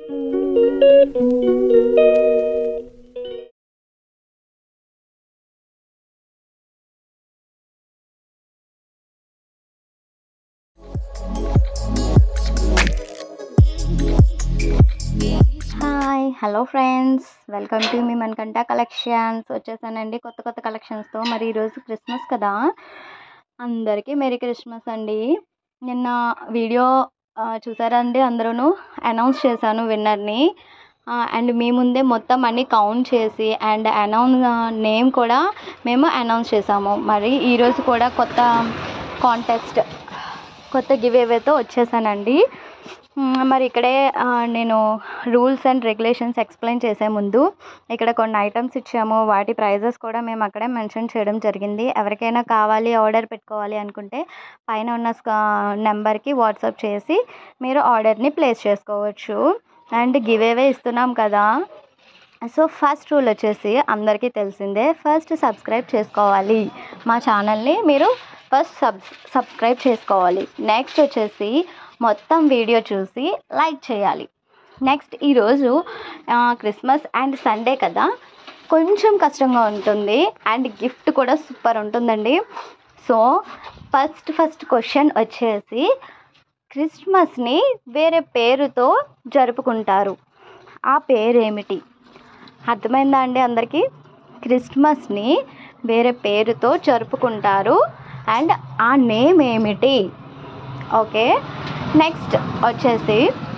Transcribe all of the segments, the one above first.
Hi hello friends welcome to మీ మనకంట collections వచ్చేసానండి కొత్త కొత్త కలెక్షన్స్తో మరి ఈరోజు క్రిస్మస్ కదా అందరికీ మెరీ క్రిస్మస్ అండి నిన్న వీడియో ఆ, చూసారండి అందరూ అనౌన్స్ చేశాను విన్నర్ని అండ్ మీ ముందే మొత్తం అన్ని కౌంట్ చేసి అండ్ అనౌన్స్ నేమ్ కూడా మేము అనౌన్స్ చేసాము మరి ఈరోజు కూడా కొత్త కాంటెస్ట్ కొత్త గివ్ ఏవేతో వచ్చేసానండి మ్మ్, మరి ఇక్కడే ఆ, నేను రూల్స్ అండ్ రెగ్యులేషన్స్ ఎక్స్ప్లెయిన్ చేసే ముందు ఇక్కడ కొన్ని ఐటమ్స్ ఇచ్చాము వాటి ప్రైజెస్ కూడా మేము అక్కడే మెన్షన్ చేయడం జరిగింది ఎవరికైనా కావాలి ఆర్డర్ పెట్టుకోవాలి అనుకుంటే పైన ఉన్న నెంబర్కి వాట్సాప్ చేసి మీరు ఆర్డర్ని ప్లేస్ చేసుకోవచ్చు అండ్ గివ్ అవే ఇస్తున్నాం కదా సో ఫస్ట్ రూల్ వచ్చేసి అందరికీ తెలిసిందే ఫస్ట్ సబ్స్క్రైబ్ చేసుకోవాలి మా ఛానల్ని మీరు ఫస్ట్ సబ్ సబ్స్క్రైబ్ చేసుకోవాలి నెక్స్ట్ వచ్చేసి మొత్తం వీడియో చూసి లైక్ చేయాలి నెక్స్ట్ ఈరోజు ఆ, క్రిస్మస్ అండ్ సండే కదా కొంచెం కష్టంగా ఉంటుంది అండ్ గిఫ్ట్ కూడా సూపర్ ఉంటుందండి సో ఫస్ట్ ఫస్ట్ క్వశ్చన్ వచ్చేసి క్రిస్మస్ని వేరే పేరుతో జరుపుకుంటారు ఆ పేరు ఏమిటి అర్థమైందా అండి అందరికీ క్రిస్మస్ని వేరే పేరుతో జరుపుకుంటారు అండ్ ఆ నేమ్ ఏమిటి ఓకే నెక్స్ట్ వచ్చేసి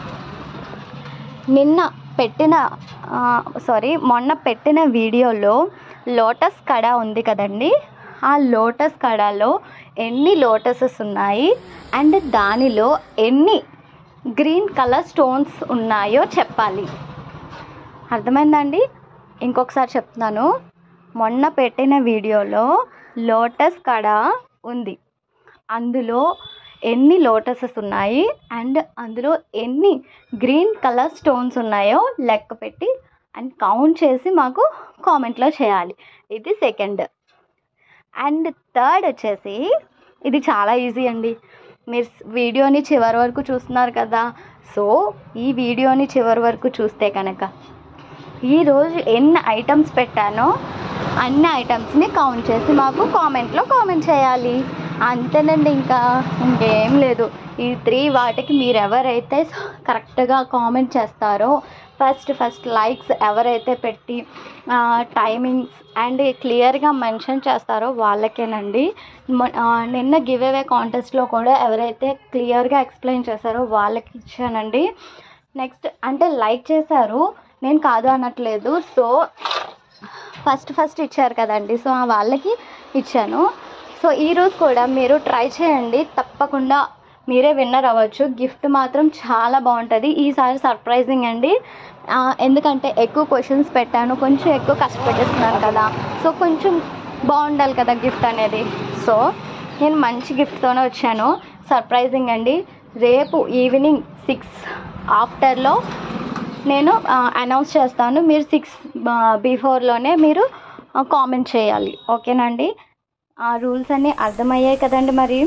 నిన్న పెట్టిన సారీ మొన్న పెట్టిన వీడియోలో లోటస్ కడ ఉంది కదండి ఆ లోటస్ కడాలో ఎన్ని లోటసెస్ ఉన్నాయి అండ్ దానిలో ఎన్ని గ్రీన్ కలర్ స్టోన్స్ ఉన్నాయో చెప్పాలి అర్థమైందండి ఇంకొకసారి చెప్తున్నాను మొన్న పెట్టిన వీడియోలో లోటస్ కడ ఉంది అందులో ఎన్ని లోటసెస్ ఉన్నాయి అండ్ అందులో ఎన్ని గ్రీన్ కలర్ స్టోన్స్ ఉన్నాయో లెక్క పెట్టి అండ్ కౌంట్ చేసి మాకు కామెంట్లో చేయాలి ఇది సెకండ్ అండ్ థర్డ్ వచ్చేసి ఇది చాలా ఈజీ అండి మీరు వీడియోని చివరి వరకు చూస్తున్నారు కదా సో ఈ వీడియోని చివరి వరకు చూస్తే కనుక ఈరోజు ఎన్ని ఐటమ్స్ పెట్టానో అన్ని ఐటమ్స్ని కౌంట్ చేసి మాకు కామెంట్లో కామెంట్ చేయాలి అంతేనండి ఇంకా ఇంకేం లేదు ఈ త్రీ వాటికి మీరు ఎవరైతే కరెక్ట్గా కామెంట్ చేస్తారో ఫస్ట్ ఫస్ట్ లైక్స్ ఎవరైతే పెట్టి టైమింగ్స్ అండ్ క్లియర్గా మెన్షన్ చేస్తారో వాళ్ళకేనండి మొ- ఆ, నిన్న గివ్ అవే కాంటెస్ట్లో కూడా ఎవరైతే క్లియర్గా ఎక్స్ప్లెయిన్ చేశారో వాళ్ళకి ఇచ్చానండి నెక్స్ట్ అంటే లైక్ చేశారు నేను కాదు అనట్లేదు సో ఫస్ట్ ఫస్ట్ ఇచ్చారు కదండి సో ఆ వాళ్ళకి ఇచ్చాను సో ఈరోజు కూడా మీరు ట్రై చేయండి తప్పకుండా మీరే విన్నర్ అవ్వచ్చు గిఫ్ట్ మాత్రం చాలా బాగుంటుంది ఈసారి సర్ప్రైజింగ్ అండి ఆ, ఎందుకంటే ఎక్కువ క్వశ్చన్స్ పెట్టాను కొంచెం ఎక్కువ కష్టపెట్టేస్తున్నాను కదా సో కొంచెం బాగుండాలి కదా గిఫ్ట్ అనేది సో నేను మంచి గిఫ్ట్తోనే వచ్చాను సర్ప్రైజింగ్ అండి రేపు ఈవినింగ్ సిక్స్ ఆఫ్టర్లో నేను అనౌన్స్ చేస్తాను మీరు సిక్స్ బిఫోర్లోనే మీరు కామెంట్ చేయాలి ఓకేనండి ఆ రూల్స్ అన్నీ అర్థమయ్యాయి కదండి మరి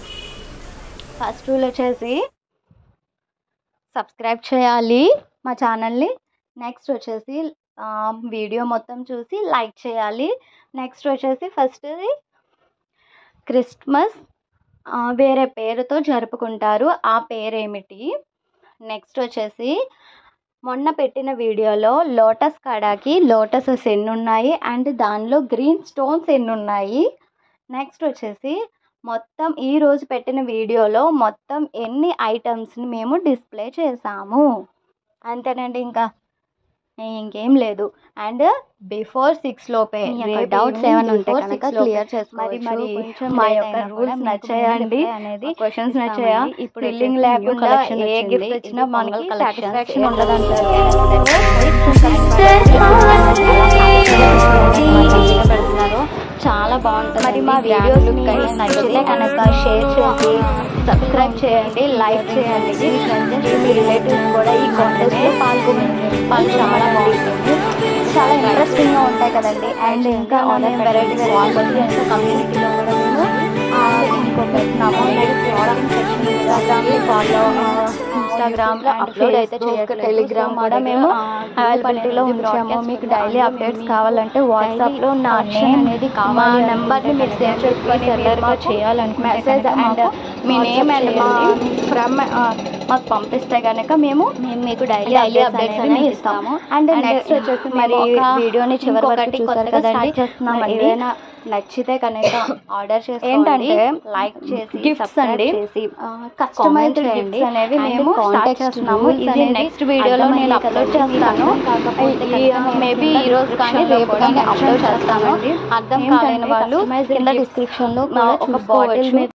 ఫస్ట్ రూల్ వచ్చేసి సబ్స్క్రైబ్ చేయాలి మా ఛానల్ని నెక్స్ట్ వచ్చేసి ఆ, వీడియో మొత్తం చూసి లైక్ చేయాలి నెక్స్ట్ వచ్చేసి ఫస్ట్ క్రిస్మస్ ఆ, వేరే పేరుతో జరుపుకుంటారు ఆ పేరేమిటి నెక్స్ట్ వచ్చేసి మొన్న పెట్టిన వీడియోలో లోటస్ కడాకి లోటసెస్ ఎన్ని ఉన్నాయి అండ్ దానిలో గ్రీన్ స్టోన్స్ ఎన్ని ఉన్నాయి నెక్స్ట్ వచ్చేసి మొత్తం ఈ రోజు పెట్టిన వీడియోలో మొత్తం ఎన్ని ఐటమ్స్ని మేము డిస్ప్లే చేసాము అంతేనండి ఇంకా ఇంకేం లేదు అండ్ బిఫోర్ సిక్స్ లోపే మీ యొక్క రేపు doubts evening ఏమైనా ఉంటే before కనుక six లోపే. clear చేసుకోవచ్చు. మరి మరి కొంచెం మా late యొక్క అయినా కూడా రూల్స్ మీకు నచ్చాయండి reply అనేది క్వశ్చన్స్ ఇస్తామండి. నచ్చాయా ఇప్పుడు ఫిల్లింగ్ వచ్చేసి new లేకుండా collection ఏ వచ్చింది. గిఫ్ట్ ఇది వచ్చినా పొంగల్ మనకి collections. సాటిస్ఫాక్షన్ ఏ ఉండదంటారు పెడుతున్నారు చాలా బాగుంటుంది మరి మా వీడియోస్ నచ్చితే కనుక షేర్ చేసి సబ్స్క్రైబ్ చేయండి లైక్ చేయండి మీ ఫ్రెండ్స్ మీ రిలేటివ్స్ కూడా ఈ కాంటెస్ట్లో పాల్గొని వాళ్ళు చాలా బాగుంటుంది చాలా ఇంట్రెస్టింగ్గా ఉంటాయి కదండి అండ్ ఇంకా ఆన్లైన్ వెరైటీస్ ఆల్మోస్ట్ కమ్యూనిటీలో కూడా మేము ఆ, ఇంకొక నమో లైక్ ఫాలోయింగ్ సెక్షన్ ఇన్స్టాగ్రామ్ని ఫాలో ఇన్స్టాగ్రామ్ లో అప్లోడ్ upload అయితే అయితే చేయట్లేదు చేయట్లేదు. టెలిగ్రామ్ సో మా కూడా దగ్గర, మేము ఆ, group అవైలబిలిటీలో అనేది ఉంచాము broadcast మీకు ఉంది. డైలీ అందులో అప్డేట్స్ మీకు కావాలంటే వాట్సాప్లో daily నా option నేమ్ అనేది మా కావాలి నెంబర్ని అనుకుంటే మీరు సేవ్ కనుక చేసుకొని మీరు సెల్లర్ మాకు చేయాలనుకుంటే మెసేజ్ కనుక అండ్ మాకు మీ నేమ్ అండ్ మా చేయండి. ఫ్రమ్ మాకు పంపిస్తే కనుక మేము మేము మీకు డైలీ డైలీ అప్డేట్స్ అప్డేట్స్ అనేవి అనేవి ఇస్తాము ఇస్తాము అండ్ అండ్ నెక్స్ట్ వచ్చేసి మరి మరి వీడియోని చివరి వరకు ఇంకొకటి చూసారు కొత్తగా కదండి start చేస్తున్నామండి. మరి ఏదైనా నచ్చితే కనుక ఆర్డర్ చేసుకోండి ఏంటంటే లైక్ చేసి gifts subscribe అండి. చేసి కస్టమైజ్డ్ comment గిఫ్ట్స్ చేయండి. అనేవి And మేము స్టార్ట్ context చేస్తున్నాము rules ఇది అనేది నెక్స్ట్ వీడియోలో నేను అర్థమయ్యే అప్లోడ్ కదండి. చేస్తాను మేబీ ఈ రోజు కానీ రేపు కానీ అప్లోడ్ చేస్తాను అర్థం కాలేని వాళ్ళు కింద డిస్క్రిప్షన్ లో ఒక బాటిల్ మీద